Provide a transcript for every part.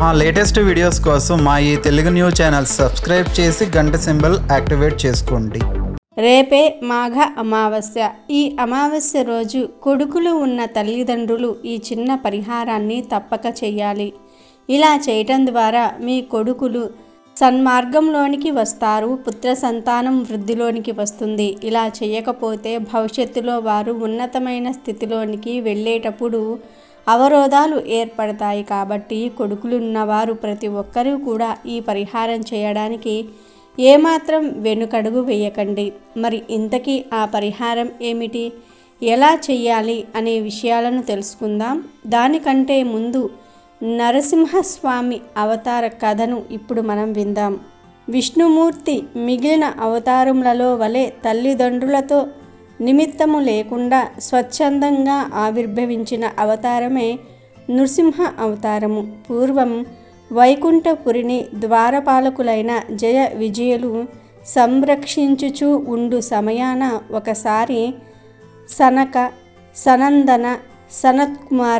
మా latest videos కోసం మా ఈ తెలుగు న్యూస్ ఛానల్ సబ్స్క్రైబ్ చేసి గంట సింబల్ యాక్టివేట్ చేసుకోండి రేపే మాఘ అమావాస్య ఈ అమావాస్య రోజు కొడుకులు ఉన్న తల్లిదండ్రులు ఈ చిన్న పరిహారాన్ని తప్పక చేయాలి ఇలా చేయటం ద్వారా మీ కొడుకులు సన్మార్గంలోనికి వస్తారు పుత్ర సంతానం వృద్ధిలోనికి వస్తుంది ఇలా చేయకపోతే భవిష్యత్తులో వారు ఉన్నతమైన స్థితిలోనికి వెళ్ళేటప్పుడు అవరోధాలు ఏర్పడతాయి కాబట్టి కొడుకులున్నవారు ప్రతి ఒక్కరూ కూడా ఈ పరిహారం చేయడానికి ఏమాత్రం వెనుకడుగు వేయకండి మరి ఇంతకీ ఆ పరిహారం ఏమిటి ఎలా చెయ్యాలి అనే విషయాలను తెలుసుకుందాం దానికంటే ముందు నరసింహస్వామి అవతార కథను ఇప్పుడు మనం విందాం విష్ణుమూర్తి మిగిలిన అవతారములలో వలె తల్లిదండ్రులతో నిమిత్తము లేకుండా స్వచ్ఛందంగా ఆవిర్భవించిన అవతారమే నృసింహ అవతారము పూర్వం వైకుంఠపురిని ద్వారపాలకులైన జయ విజయులు సంరక్షించుచూ ఉండు సమయాన ఒకసారి సనక సనందన సనత్కుమార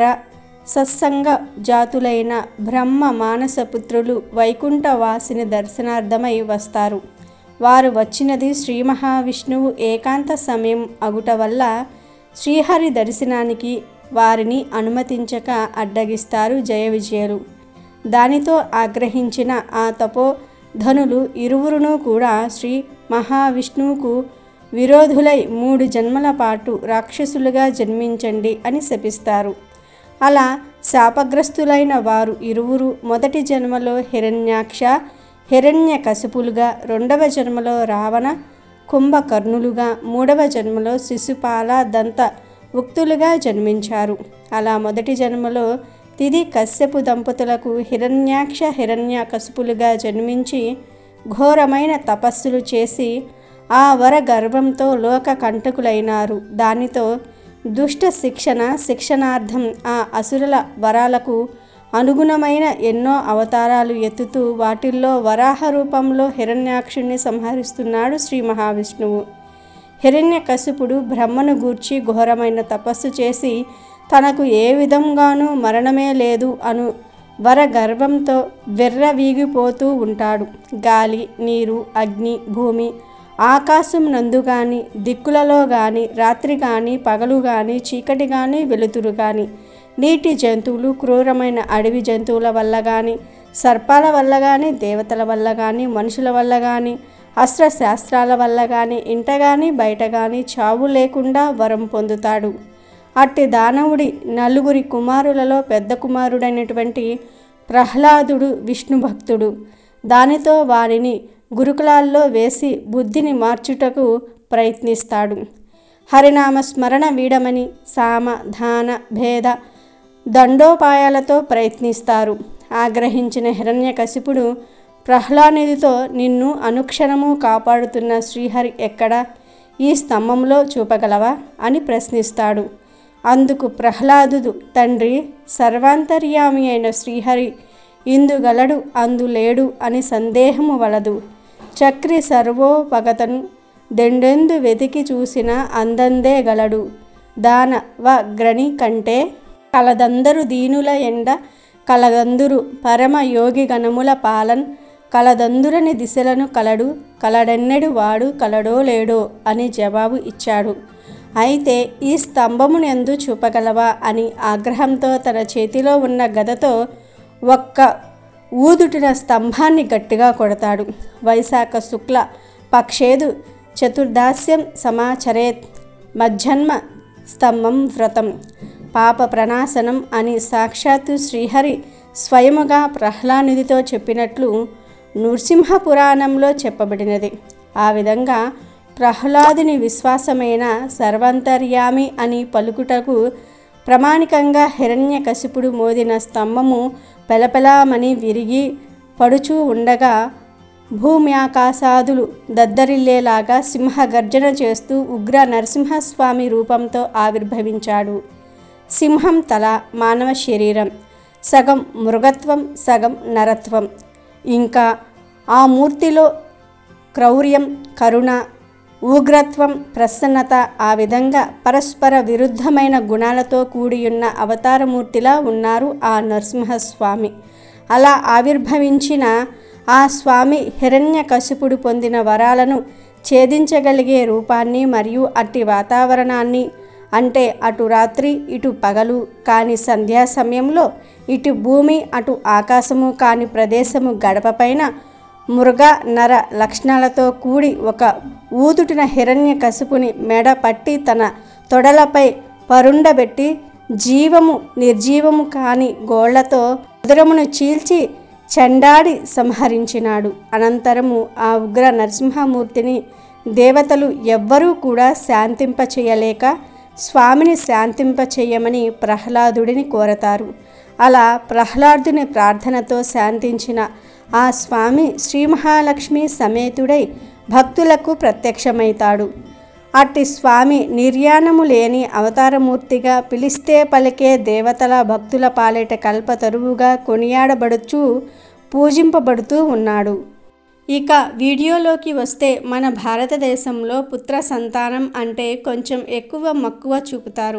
సత్సంగ జాతులైన బ్రహ్మ మానసపుత్రులు వైకుంఠవాసిని దర్శనార్థమై వస్తారు వారు వచ్చినది శ్రీ మహావిష్ణువు ఏకాంత సమయం అగుట వల్ల శ్రీహరి దర్శనానికి వారిని అనుమతించక అడ్డగిస్తారు జయ విజయులు దానితో ఆగ్రహించిన ఆ తపో ధనులు ఇరువురును కూడా శ్రీ మహావిష్ణువుకు విరోధులై మూడు జన్మల పాటు రాక్షసులుగా జన్మించండి అని శపిస్తారు అలా శాపగ్రస్తులైన వారు ఇరువురు మొదటి జన్మలో హిరణ్యాక్ష హిరణ్య కశపులుగా రెండవ జన్మలో రావణ కుంభకర్ణులుగా మూడవ జన్మలో శిశుపాల దంత ఉక్తులుగా జన్మించారు అలా మొదటి జన్మలో తిది కశ్యపు దంపతులకు హిరణ్యాక్ష హిరణ్య కశపులుగా జన్మించి ఘోరమైన తపస్సులు చేసి ఆ వర గర్భంతో లోక కంటకులైనారు దానితో దుష్ట శిక్షణ శిక్షణార్థం ఆ అసురుల వరాలకు అనుగుణమైన ఎన్నో అవతారాలు ఎత్తుతూ వాటిల్లో వరాహ రూపంలో హిరణ్యాక్షుణ్ణి సంహరిస్తున్నాడు శ్రీ మహావిష్ణువు హిరణ్యకశిపుడు బ్రహ్మను గూర్చి ఘోరమైన తపస్సు చేసి తనకు ఏ విధంగానూ మరణమే లేదు అను వర గర్వంతో వెర్రవీగిపోతూ ఉంటాడు గాలి నీరు అగ్ని భూమి ఆకాశం నందు గాని దిక్కులలో గాని రాత్రి గాని పగలు గాని చీకటి గాని వెలుతురు గాని నీటి జంతువులు క్రూరమైన అడవి జంతువుల వల్ల కానీ సర్పాల వల్ల కానీ దేవతల వల్ల కానీ మనుషుల వల్ల కానీ అస్త్రశాస్త్రాల వల్ల కానీ ఇంట కానీ బయట కానీ చావు లేకుండా వరం పొందుతాడు అట్టి దానవుడి నలుగురి కుమారులలో పెద్ద కుమారుడైనటువంటి ప్రహ్లాదుడు విష్ణు భక్తుడు దానితో వారిని గురుకులాల్లో వేసి బుద్ధిని మార్చుటకు ప్రయత్నిస్తాడు హరినామ స్మరణ వీడమని సామ ధాన భేద దండోపాయాలతో ప్రయత్నిస్తారు ఆగ్రహించిన హిరణ్యకశిపుడు ప్రహ్లానిధితో నిన్ను అనుక్షణము కాపాడుతున్న శ్రీహరి ఎక్కడా ఈ స్తంభంలో చూపగలవా అని ప్రశ్నిస్తాడు అందుకు ప్రహ్లాదుడు తండ్రి సర్వాంతర్యామి అయిన శ్రీహరి ఇందుగలడు అందులేడు అని సందేహము వలదు చక్రి సర్వోపగతను దెండెందు వెతికి చూసిన అందందే గలడు దాన వ గ్రణి కంటే కలదందరు దీనుల ఎండ కలదందురు పరమ యోగి గణముల పాలన్ కలదందురని దిశలను కలడు కలడెన్నెడు వాడు కలడో లేడో అని జవాబు ఇచ్చాడు అయితే ఈ స్తంభమునెందు చూపగలవా అని ఆగ్రహంతో తన చేతిలో ఉన్న గదతో ఒక్క ఊదుటిన స్తంభాన్ని గట్టిగా కొడతాడు వైశాఖ శుక్ల పక్షేదు చతుర్దాస్యం సమాచరేత్ మధ్జన్మ స్తంభం వ్రతం పాప ప్రణాశనం అని సాక్షాత్తు శ్రీహరి స్వయముగా ప్రహ్లానిధితో చెప్పినట్లు నృసింహ పురాణంలో చెప్పబడినది ఆ విధంగా ప్రహ్లాదుని విశ్వాసమైన సర్వంతర్యామి అని పలుకుటకు ప్రమాణికంగా హిరణ్యకశిపుడు మోదిన స్తంభము పెలపెలామని విరిగి పడుచూ ఉండగా భూమి ఆకాశాదులు దద్దరిల్లేలాగా సింహ గర్జన చేస్తూ ఉగ్ర నరసింహస్వామి రూపంతో ఆవిర్భవించాడు సింహం తల మానవ శరీరం సగం మృగత్వం సగం నరత్వం ఇంకా ఆ మూర్తిలో క్రౌర్యం కరుణ ఉగ్రత్వం ప్రసన్నత ఆ విధంగా పరస్పర విరుద్ధమైన గుణాలతో కూడియున్న అవతారమూర్తిలా ఉన్నారు ఆ నరసింహస్వామి అలా ఆవిర్భవించిన ఆ స్వామి హిరణ్యకశిపుడు పొందిన వరాలను ఛేదించగలిగే రూపాన్ని మరియు అట్టి వాతావరణాన్ని అంటే అటు రాత్రి ఇటు పగలు కాని సంధ్యా సమయంలో ఇటు భూమి అటు ఆకాశము కాని ప్రదేశము గడపపైన మృగ నర లక్షణాలతో కూడి ఒక ఊదుటిన హిరణ్య కసుపుని మెడ పట్టి తన తొడలపై పరుండబెట్టి జీవము నిర్జీవము కాని గోళ్లతో ఉదరమును చీల్చి చండాడి సంహరించినాడు అనంతరము ఆ ఉగ్ర నరసింహమూర్తిని దేవతలు ఎవ్వరూ కూడా శాంతింపచేయలేక స్వామిని శాంతింపచేయమని ప్రహ్లాదుడిని కోరతారు అలా ప్రహ్లాదుని ప్రార్థనతో శాంతించిన ఆ స్వామి శ్రీ మహాలక్ష్మి సమేతుడై భక్తులకు ప్రత్యక్షమైతాడు అట్టి స్వామి నిర్యాణము లేని అవతారమూర్తిగా పిలిస్తే పలికే దేవతల భక్తుల పాలిట కల్పతరువుగా కొనియాడబడుచు పూజింపబడుతూ ఉన్నాడు ఇక వీడియోలోకి వస్తే మన భారతదేశంలో పుత్ర సంతానం అంటే కొంచెం ఎక్కువ మక్కువ చూపుతారు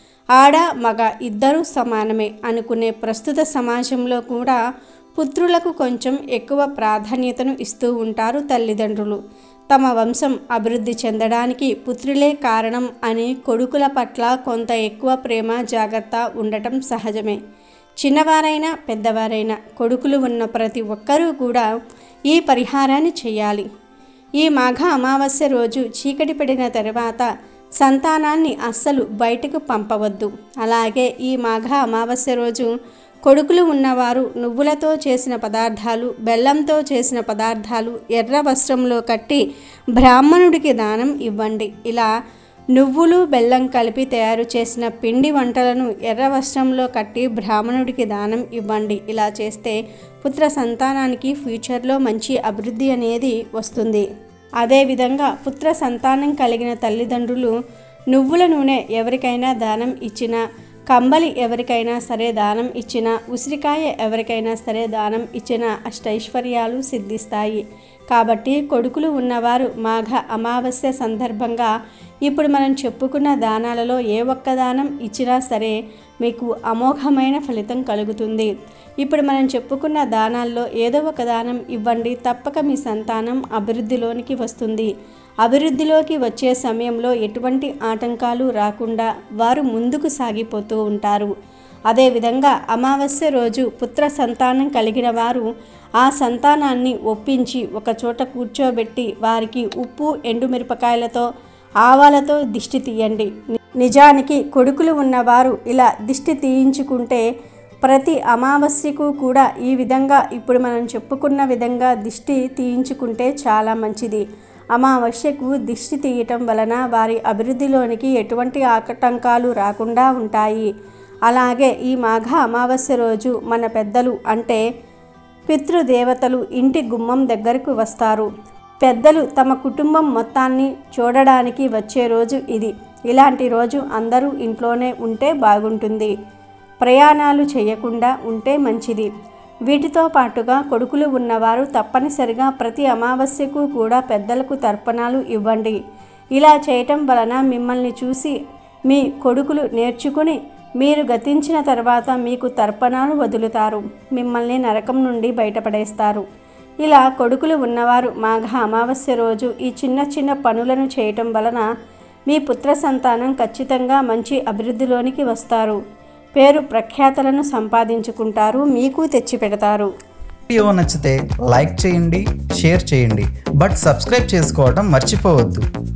ఆడ మగ ఇద్దరూ సమానమే అనుకునే ప్రస్తుత సమాజంలో కూడా పుత్రులకు కొంచెం ఎక్కువ ప్రాధాన్యతను ఇస్తూ ఉంటారు తల్లిదండ్రులు తమ వంశం అభివృద్ధి చెందడానికి పుత్రులే కారణం అని కొడుకుల పట్ల కొంత ఎక్కువ ప్రేమ జాగ్రత్త ఉండటం సహజమే చిన్నవారైనా పెద్దవారైనా కొడుకులు ఉన్న ప్రతి ఒక్కరూ కూడా ఈ పరిహారాన్ని చేయాలి ఈ మాఘ అమావాస్య రోజు చీకటి పడిన తర్వాత సంతానాన్ని అస్సలు బయటకు పంపవద్దు అలాగే ఈ మాఘ అమావాస్య రోజు కొడుకులు ఉన్నవారు నువ్వులతో చేసిన పదార్థాలు బెల్లంతో చేసిన పదార్థాలు ఎర్ర వస్త్రంలో కట్టి బ్రాహ్మణుడికి దానం ఇవ్వండి ఇలా నువ్వులు బెల్లం కలిపి తయారు చేసిన పిండి వంటలను ఎర్ర వస్త్రంలో కట్టి బ్రాహ్మణుడికి దానం ఇవ్వండి ఇలా చేస్తే పుత్ర సంతానానికి ఫ్యూచర్లో మంచి అభివృద్ధి అనేది వస్తుంది అదేవిధంగా పుత్ర సంతానం కలిగిన తల్లిదండ్రులు నువ్వుల నూనె ఎవరికైనా దానం ఇచ్చినా కంబలి ఎవరికైనా సరే దానం ఇచ్చిన ఉసిరికాయ ఎవరికైనా సరే దానం ఇచ్చిన అష్టైశ్వర్యాలు సిద్ధిస్తాయి కాబట్టి కొడుకులు ఉన్నవారు మాఘ అమావాస్య సందర్భంగా ఇప్పుడు మనం చెప్పుకున్న దానాలలో ఏ ఒక్క దానం ఇచ్చినా సరే మీకు అమోఘమైన ఫలితం కలుగుతుంది ఇప్పుడు మనం చెప్పుకున్న దానాల్లో ఏదో ఒక దానం ఇవ్వండి తప్పక మీ సంతానం అభివృద్ధిలోనికి వస్తుంది అభివృద్ధిలోకి వచ్చే సమయంలో ఎటువంటి ఆటంకాలు రాకుండా వారు ముందుకు సాగిపోతూ ఉంటారు అదేవిధంగా అమావాస్య రోజు పుత్ర సంతానం కలిగిన వారు ఆ సంతానాన్ని ఒప్పించి ఒక చోట కూర్చోబెట్టి వారికి ఉప్పు ఎండుమిరపకాయలతో ఆవాలతో దిష్టి తీయండి నిజానికి కొడుకులు ఉన్నవారు ఇలా దిష్టి తీయించుకుంటే ప్రతి అమావాస్యకు కూడా ఈ విధంగా ఇప్పుడు మనం చెప్పుకున్న విధంగా దిష్టి తీయించుకుంటే చాలా మంచిది అమావాస్యకు దిష్టి తీయటం వలన వారి అభివృద్ధిలోనికి ఎటువంటి ఆటంకాలు రాకుండా ఉంటాయి అలాగే ఈ మాఘ అమావాస్య రోజు మన పెద్దలు అంటే పితృదేవతలు ఇంటి గుమ్మం దగ్గరకు వస్తారు పెద్దలు తమ కుటుంబం మొత్తాన్ని చూడడానికి వచ్చే రోజు ఇది ఇలాంటి రోజు అందరూ ఇంట్లోనే ఉంటే బాగుంటుంది ప్రయాణాలు చేయకుండా ఉంటే మంచిది వీటితో పాటుగా కొడుకులు ఉన్నవారు తప్పనిసరిగా ప్రతి అమావాస్యకు కూడా పెద్దలకు తర్పణాలు ఇవ్వండి ఇలా చేయటం వలన మిమ్మల్ని చూసి మీ కొడుకులు నేర్చుకుని మీరు గతించిన తర్వాత మీకు తర్పణాలు వదులుతారు మిమ్మల్ని నరకం నుండి బయటపడేస్తారు ఇలా కొడుకులు ఉన్నవారు మాఘ అమావాస్య రోజు ఈ చిన్న చిన్న పనులను చేయటం వలన మీ పుత్ర సంతానం ఖచ్చితంగా మంచి అభివృద్ధిలోనికి వస్తారు పేరు ప్రఖ్యాతలను సంపాదించుకుంటారు మీకు తెచ్చిపెడతారు వీడియో నచ్చితే లైక్ చేయండి షేర్ చేయండి బట్ సబ్స్క్రైబ్ చేసుకోవడం మర్చిపోవద్దు